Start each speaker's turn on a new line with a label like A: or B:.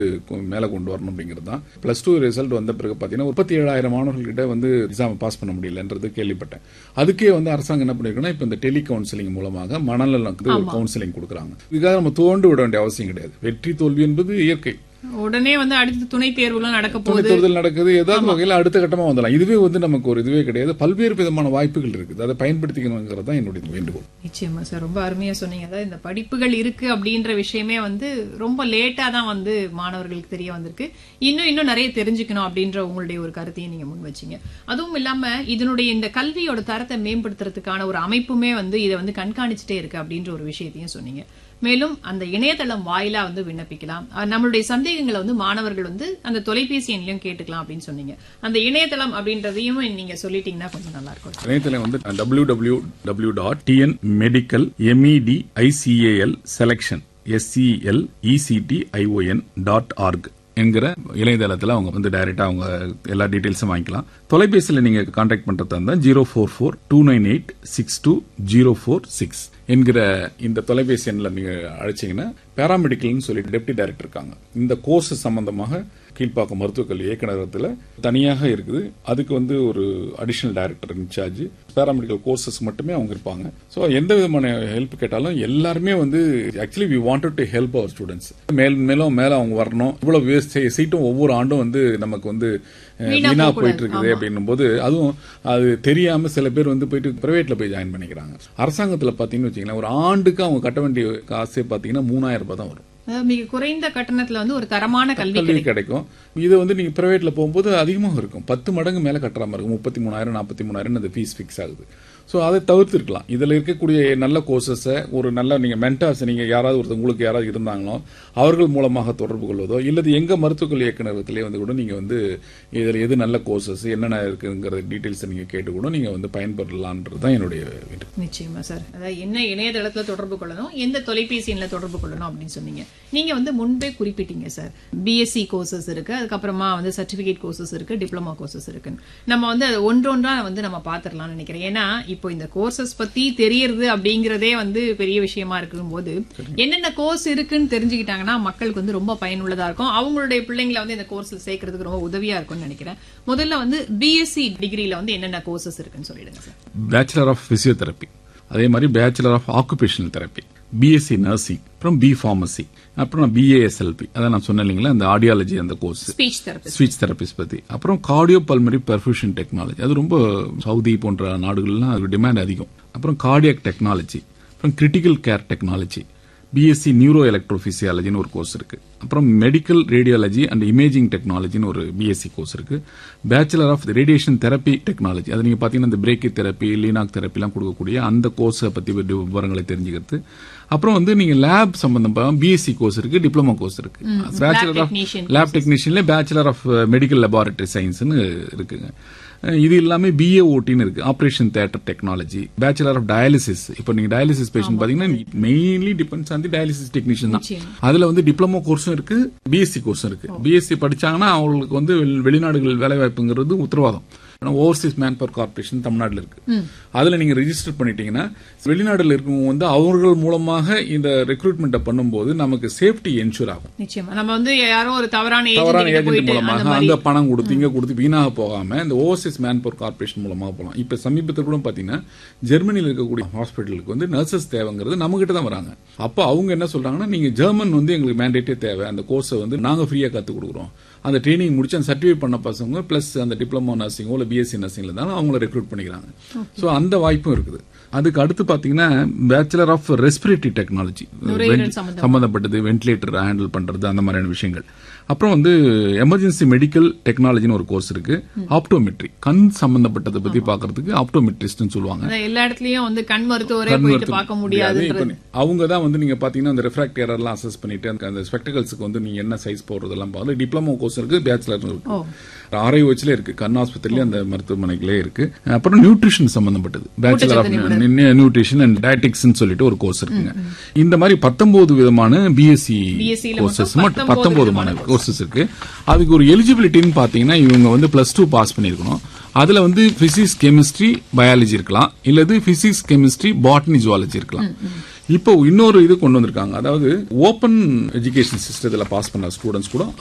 A: மேல கொண்டு வரணும் அப்படிங்கிறது தான் பிளஸ் டூ ரிசல்ட் வந்த பிறகு பாத்தீங்கன்னா முப்பத்தி ஏழாயிரம் மாணவர்கள்கிட்ட வந்து எக்ஸாம் பாஸ் பண்ண முடியலன்றது கேள்விப்பட்டேன் அதுக்கே வந்து அரசாங்கம் என்ன பண்ணிருக்குன்னா இப்ப இந்த டெலி கவுன்சிலிங் மூலமாக மனநலனுக்கு கவுன்சிலிங் கொடுக்குறாங்க இதுக்காக நம்ம தோண்டு விட வேண்டிய அவசியம் கிடையாது வெற்றி தோல்வி என்பது இயற்கை
B: உடனே வந்து அடுத்து துணை தேர்வுலாம் நடக்க
A: துணை
B: போகுது
A: தேர்தல் நடக்குது ஏதாவது வகையில் அடுத்த கட்டமா வந்துடலாம் இதுவே வந்து நமக்கு ஒரு இதுவே கிடையாது பல்வேறு விதமான வாய்ப்புகள் இருக்குது அதை பயன்படுத்திக்கணுங்கிறது தான் என்னுடைய வேண்டுகோள்
B: நிச்சயமா சார் ரொம்ப அருமையா சொன்னீங்க அதாவது இந்த படிப்புகள் இருக்கு அப்படின்ற விஷயமே வந்து ரொம்ப லேட்டா தான் வந்து மாணவர்களுக்கு தெரிய வந்திருக்கு இன்னும் இன்னும் நிறைய தெரிஞ்சுக்கணும் அப்படின்ற உங்களுடைய ஒரு கருத்தையும் நீங்க முன் வச்சீங்க அதுவும் இல்லாம இதனுடைய இந்த கல்வியோட தரத்தை மேம்படுத்துறதுக்கான ஒரு அமைப்புமே வந்து இதை வந்து கண்காணிச்சுட்டே இருக்கு அப்படின்ற ஒரு விஷயத்தையும் சொன்னீங்க மேலும் அந்த இணையதளம் வாயிலா வந்து விண்ணப்பிக்கலாம் அஹ் நம்மளுடைய சந்தேகங்களை வந்து மாணவர்கள் வந்து அந்த தொலைபேசி எண்ணிலையும் கேட்டுக்கலாம் அப்படின்னு சொன்னீங்க அந்த இணையதளம் அப்படின்றதையும் நீங்க சொல்லிட்டீங்கன்னா கொஞ்சம் நல்லா இருக்கும்
A: இணையத்தில் வந்து W W W dot TN medical MET ICAL selection SCL ECT ION dot org என்கிற இணையதளத்தில் அவங்க வந்து டைரக்டா அவங்க எல்லா டீடைல்ஸும் வாங்கிக்கலாம் தொலைபேசியில் நீங்க கான்டாக்ட் பண்றதா இருந்தா zero four four two nine eight six two zero four six என்கிற இந்த தொலைபேசி எண்ணில் நீங்க அழைச்சீங்கன்னா பேராமெடிக்கல்னு சொல்லி டெப்டி டைரக்டர் இருக்காங்க இந்த கோர்ஸ் சம்பந்தமாக கீழ்ப்பாக்கம் மருத்துவக் கல்வி இயக்குநரகத்தில் தனியாக இருக்குது அதுக்கு வந்து ஒரு additional director in charge paramedical courses மட்டுமே அவங்க இருப்பாங்க ஸோ எந்த விதமான ஹெல்ப் கேட்டாலும் எல்லாருமே வந்து actually we wanted to help our students மேல் மேலும் மேல அவங்க வரணும் இவ்வளவு சீட்டும் ஒவ்வொரு ஆண்டும் வந்து நமக்கு வந்து அஹ்,
B: வீணா
A: வீணா
B: போகக்கூடாது.
A: போயிட்டு இருக்குது அப்படின்னும் போது அதுவும் அது தெரியாம சில பேர் வந்து போயிட்டு பிரைவேட்ல போய் ஜாயின் பண்ணிக்கிறாங்க அரசாங்கத்துல பாத்தீங்கன்னு வச்சீங்களேன் ஒரு ஆண்டுக்கு அவங்க கட்ட வேண்டிய காசே பாத்தீங்கன்னா மூணாயிரம் ரூபாய் தான் வரும்
B: அதாவது மிக குறைந்த கட்டணத்துல வந்து ஒரு தரமான கல்வி
A: கல்வி கிடைக்கும் இது வந்து நீங்க பிரைவேட்ல போகும்போது அதிகமாக இருக்கும் பத்து மடங்கு மேல கட்டுற மாதிரி இருக்கும் முப்பத்தி மூணாயிரம் நாற்பத்தி மூணாயிரம் அந்த ஃபீஸ் ஃபிக்ஸ் ஆகுது ஸோ அதை தவிர்த்திருக்கலாம் இதுல இருக்கக்கூடிய நல்ல கோர்சஸை ஒரு நல்ல நீங்க மென்டார்ஸ் நீங்க யாராவது ஒருத்தர் உங்களுக்கு யாராவது இருந்தாங்களோ அவர்கள் மூலமாக தொடர்பு கொள்வதோ இல்லது எங்க மருத்துவக் கல்வி இயக்குநரகத்திலே வந்து கூட நீங்க வந்து இதுல எது நல்ல கோர்சஸ் என்னென்ன இருக்குங்கிற டீட்டெயில்ஸ் நீங்க கேட்டு கூட நீங்க வந்து பயன்பெறலான்றது தான் என்னுடைய வேண்டுகோள்.
B: நிச்சயமா சார் அதாவது என்ன இணையதளத்துல தொடர்பு கொள்ளணும் எந்த தொலைபேசி எண்ணில் தொடர்பு கொள்ளணும் அப்படின்னு சொன்னீங்க நீங்க வந்து முன்பே குறிப்பிட்டீங்க சார் பிஎஸ்சி கோர்சஸ் இருக்கு அதுக்கப்புறமா வந்து சர்டிபிகேட் கோர்சஸ் இருக்கு டிப்ளமா கோர்சஸ் இருக்கு நம்ம வந்து அது ஒன்றொன்றா வந்து நம்ம பாத்திரலாம்னு நினைக்கிறேன் ஏன்னா இப்போ இந்த கோர்சஸ் பத்தி தெரியறது அப்படிங்கறதே வந்து பெரிய விஷயமா இருக்கும்போது என்னென்ன கோர்ஸ் இருக்குன்னு தெரிஞ்சுக்கிட்டாங்கன்னா மக்களுக்கு வந்து ரொம்ப பயனுள்ளதா இருக்கும் அவங்களுடைய பிள்ளைங்களை வந்து இந்த கோர்ஸ்ல சேர்க்கறதுக்கு ரொம்ப உதவியா இருக்கும்னு நினைக்கிறேன் முதல்ல வந்து பிஎஸ்சி டிகிரில வந்து என்னென்ன கோர்சஸ் இருக்குன்னு சொல்லிடுங்க சார்
A: பேச்சுலர் ஆஃப் பிசியோதெரப்பி அதே மாதிரி bachelor of occupational therapy BSc nursing அப்புறம் பி ஃபார்மசி அப்புறம் பிஏஎஸ்எல்பி அதான் நான் சொன்னேன் இல்லைங்களா அந்த ஆடியாலஜி அந்த course
B: speech therapist
A: speech therapist பத்தி அப்புறம் கார்டியோ பல்மரி பெர்ஃபியூஷன் டெக்னாலஜி அது ரொம்ப சவுதி போன்ற நாடுகள்லாம் அது டிமாண்ட் அதிகம் அப்புறம் கார்டியாக் டெக்னாலஜி அப்புறம் critical care technology BSc neuro எலக்ட்ரோபிசியாலஜின்னு ஒரு கோர்ஸ் இருக்கு அப்புறம் மெடிக்கல் ரேடியாலஜி அண்ட் இமேஜிங் டெக்னாலஜின்னு ஒரு பிஎஸ்சி கோர்ஸ் இருக்கு bachelor of radiation therapy technology அது நீங்க பாத்தீங்கன்னா இந்த பிரேக்கி தெரப்பி லீனாக் தெரப்பிலாம் கொடுக்கக்கூடிய அந்த கோர்ஸை பத்தி விவரங்களை தெரிஞ்சுக்கிறது அப்புறம் வந்து நீங்க லேப் சம்பந்தமா பிஎஸ்சி கோர்ஸ் இருக்கு டிப்ளமோ கோர்ஸ் இருக்கு பேச்சுலர் ஆஃப்
B: technician
A: லேப் டெக்னீஷியன்ல பேச்சுலர் ஆஃப் மெடிக்கல் லெபார்டரி சயின்ஸ்னு இருக்குங்க அஹ் இது இல்லாம பிஏ ஓட்டின்னு இருக்கு operation theatre technology bachelor of dialysis இப்போ நீங்க டயாலிசிஸ் பேஷண்ட் பாத்தீங்கன்னா mainly depends on the dialysis technician தான்
B: நிச்சயம்.
A: அதுல வந்து டிப்ளமோ கோர்ஸும் இருக்கு பிஎஸ்சி கோர்ஸும் இருக்கு பிஎஸ்சி படிச்சாங்கன்னா அவங்களுக்கு வந்து வெளி- வெளிநாடுகள் வேலை வாய்ப்புங்கிறது உத்தரவாதம் ஓவர்சீஸ் மேன் பவர் கார்பரேஷன் தமிழ்நாட்டில் இருக்கு அதுல நீங்க ரெஜிஸ்டர் பண்ணிட்டீங்கன்னா வெளிநாடுல இருக்கவங்க வந்து அவர்கள் மூலமாக இந்த ரெக்ரூட்மெண்ட்டை பண்ணும்போது நமக்கு சேஃப்டி என்ஷூர் ஆகும்
B: நிச்சயமா நம்ம வந்து யாரோ ஒரு தவறான
A: தவறான
B: ஏஜென்ட்
A: ஏஜென்ட்
B: போயிட்டு அந்த
A: மூலமாக
B: மாதிரி
A: அங்க பணம் கொடுத்து இங்க கொடுத்து வீணாக போகாம இந்த ஓவர்சீஸ் மேன் பவர் கார்பரேஷன் மூலமாக போகலாம் இப்ப சமீபத்தில் கூட பாத்தீங்கன்னா ஜெர்மனியில் இருக்கக்கூடிய ஹாஸ்பிட்டலுக்கு வந்து நர்சஸ் தேவைங்கிறது நம்ம கிட்ட தான் வராங்க அப்போ அவங்க என்ன சொல்றாங்கன்னா நீங்க ஜெர்மன் வந்து எங்களுக்கு மேண்டேட்டே தேவை அந்த கோர்ஸை வந்து நாங்க ஃப்ரீயா கத்து கொடுக்குறோம் அந்த ட்ரைனிங் முடிச்சு அந்த சர்டிஃபிகேட் பண்ண பசங்க பிளஸ் அந்த டிப்ளமோ நர்சிங்கோ இல்ல பிஎஸ்சி நர்சிங்ல இருந்தாலும் அவங்கள ரெக்ரூட் பண்ணிக்கிறாங்க சோ அந்த வாய்ப்பும் இருக்குது அதுக்கு அடுத்து பாத்தீங்கன்னா பேச்சுலர் ஆஃப் ரெஸ்பிரேட்டரி டெக்னாலஜி
B: நுரையீரல் சம்பந்தமா.
A: சம்பந்தப்பட்டது வென்டிலேட்டர் ஹேண்டில் பண்றது அந்த மாதிரியான விஷயங்கள் அப்புறம் வந்து எமர்ஜென்சி மெடிக்கல் டெக்னாலஜின்னு ஒரு கோர்ஸ் இருக்கு ஆப்டோமெட்ரி கண் சம்பந்தப்பட்டதை பத்தி பாக்குறதுக்கு ஆப்டோமெட்ரிஸ்ட்னு சொல்லுவாங்க
B: அதான் எல்லா இடத்துலயும் வந்து கண் மருத்துவரே
A: கண்
B: போயிட்டு
A: மருத்துவம்
B: பார்க்க
A: முடியாது.
B: முடியாதுன்றது
A: இப்ப அவங்க தான் வந்து நீங்க பாத்தீங்கன்னா அந்த ரெஃப்ராக்ட் எரர்லாம் அசஸ் பண்ணிட்டு அந்த- அந்த ஸ்பெக்டகல்ஸ்க்கு வந்து நீங்க என்ன சைஸ் போடுறதெல்லாம் பார்த்து டிப்ளமோ கோர்ஸ் இருக்கு பேச்சுலர் இருக்கு
B: ஓ.
A: ஆர்ஐஓச்சிலே இருக்கு கண் ஆஸ்பத்திரியிலே அந்த மருத்துவமனைகளே இருக்கு அப்புறம் நியூட்ரிஷன் சம்பந்தப்பட்டது bachelor of nutrition and dietetics சொல்லிட்டு ஒரு கோர்ஸ் இருக்குங்க இந்த மாதிரி பத்தொன்பது விதமான பிஎஸ்சி
B: BSc ல
A: கோர்சஸ்
B: மொத்தம்
A: மட்டும்
B: 19
A: பத்தொன்பது
B: விதமான
A: கோர்சஸ் இருக்கு அதுக்கு ஒரு எலிஜிபிலிட்டின்னு பாத்தீங்கன்னா இவங்க வந்து பிளஸ் டூ பாஸ் பண்ணிருக்கணும் அதுல வந்து பிசிக்ஸ் கெமிஸ்ட்ரி பயாலஜி இருக்கலாம் இல்லது பிசிக்ஸ் கெமிஸ்ட்ரி பாட்னி ஜுவாலஜி இருக்கலாம் இப்போ இன்னொரு இது கொண்டு வந்திருக்காங்க அதாவது ஓபன் எஜுகேஷன் சிஸ்டத்துல பாஸ் பண்ண ஸ்டூடெண்ட்ஸ் கூட